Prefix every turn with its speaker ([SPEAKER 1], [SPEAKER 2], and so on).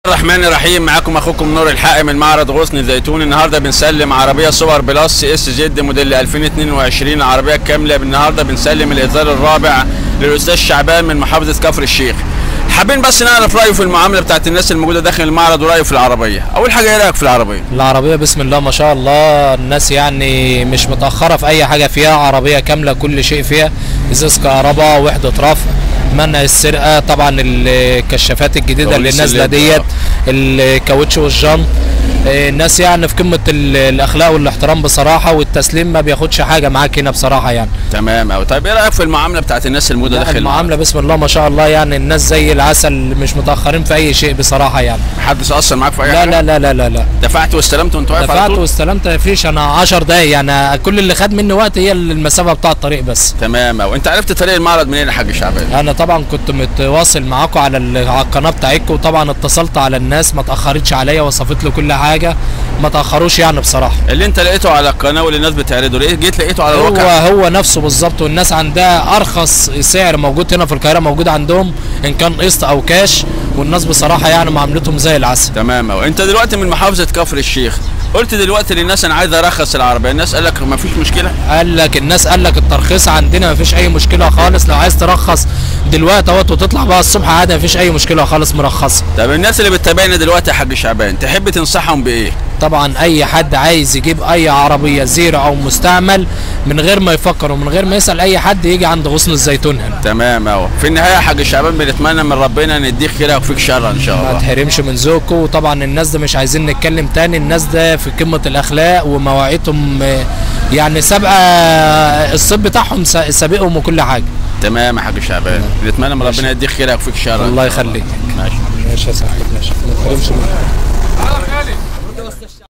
[SPEAKER 1] الرحمن الرحيم معاكم اخوكم نور الحق من معرض غصن الزيتون النهارده بنسلم عربيه سوبر بلس اس زد موديل 2022 العربيه الكامله النهارده بنسلم الاصدار الرابع للاستاذ شعبان من محافظه كفر الشيخ حابين بس نعرف رايه في المعامله بتاعت الناس الموجوده داخل المعرض ورايه في العربيه اول حاجه ايه رايك في العربيه
[SPEAKER 2] العربية بسم الله ما شاء الله الناس يعني مش متأخرة في أي حاجة فيها عربية كاملة كل شيء فيها إزاز كهرباء وحدة رفع منع السرقة طبعا الكشافات الجديدة اللي
[SPEAKER 1] كواليس
[SPEAKER 2] نازلة
[SPEAKER 1] الليد،
[SPEAKER 2] ديت الكاوتش والجنط آه، الناس يعني في قمة ال- الأخلاق والاحترام بصراحة والتسليم ما بياخدش حاجة معاك هنا بصراحة يعني
[SPEAKER 1] تمام قوي طيب ايه رايك في المعامله بتاعت الناس الموجوده
[SPEAKER 2] لا،
[SPEAKER 1] داخل
[SPEAKER 2] المعاملة بسم الله ما شاء الله يعني الناس زي العسل مش متأخرين في أي شيء بصراحة يعني
[SPEAKER 1] محدش اثر معاك في اي
[SPEAKER 2] لا
[SPEAKER 1] حاجه
[SPEAKER 2] لا لا لا لا, لا.
[SPEAKER 1] دفعت واستلمت وانت واقف على
[SPEAKER 2] دفعت
[SPEAKER 1] طول
[SPEAKER 2] واستلمت مفيش انا 10 دقايق يعني كل اللي خد مني وقت هي المسافه بتاع الطريق بس
[SPEAKER 1] تمام قوي انت عرفت طريق المعرض منين يا حاج شعبان
[SPEAKER 2] انا طبعا كنت متواصل معاكم على ال- على القناه بتاعتكم وطبعا اتصلت على الناس ما تاخرتش عليا وصفت له كل حاجه ما تاخروش يعني بصراحه
[SPEAKER 1] اللي انت لقيته على القناه واللي الناس بتعرضه لقيت جيت لقيته على
[SPEAKER 2] هو
[SPEAKER 1] الواقع
[SPEAKER 2] هو نفسه بالظبط والناس عندها ارخص سعر موجود هنا في القاهره موجود عندهم ان كان قسط او كاش والناس بصراحه يعني معاملتهم زي العسل
[SPEAKER 1] تمام قوي انت دلوقتي من محافظه كفر الشيخ قلت دلوقتي للناس انا عايز ارخص العربيه الناس قال لك ما فيش مشكله
[SPEAKER 2] قال لك الناس قال لك الترخيص عندنا مفيش اي مشكله خالص لو عايز ترخص دلوقتي اهوت وتطلع بقى الصبح عادي مفيش اي مشكله خالص مرخصه
[SPEAKER 1] طب الناس اللي بتتابعنا دلوقتي يا حاج شعبان تحب تنصحهم بايه
[SPEAKER 2] طبعا اي حد عايز يجيب اي عربيه زيرو او مستعمل من غير ما يفكر ومن غير ما يسال اي حد يجي عند غصن الزيتون هنا
[SPEAKER 1] تمام اهو في النهايه يا حاج شعبان بنتمنى من ربنا ان يديك خير ويكفيك شر ان شاء
[SPEAKER 2] ما
[SPEAKER 1] الله
[SPEAKER 2] تحرمش من ذوقه وطبعا الناس ده مش عايزين نتكلم تاني الناس ده في قمه الاخلاق ومواعيدهم آه، يعني سابقه الصيت بتاعهم سا- سابقهم وكل حاجه
[SPEAKER 1] تمام يا حاج شعبان نتمنى من ربنا يديك خير ويكفيك شر
[SPEAKER 2] الله يخليك
[SPEAKER 1] ماشي
[SPEAKER 2] ماشي يا صاحبي ماشي ما تحرمش منه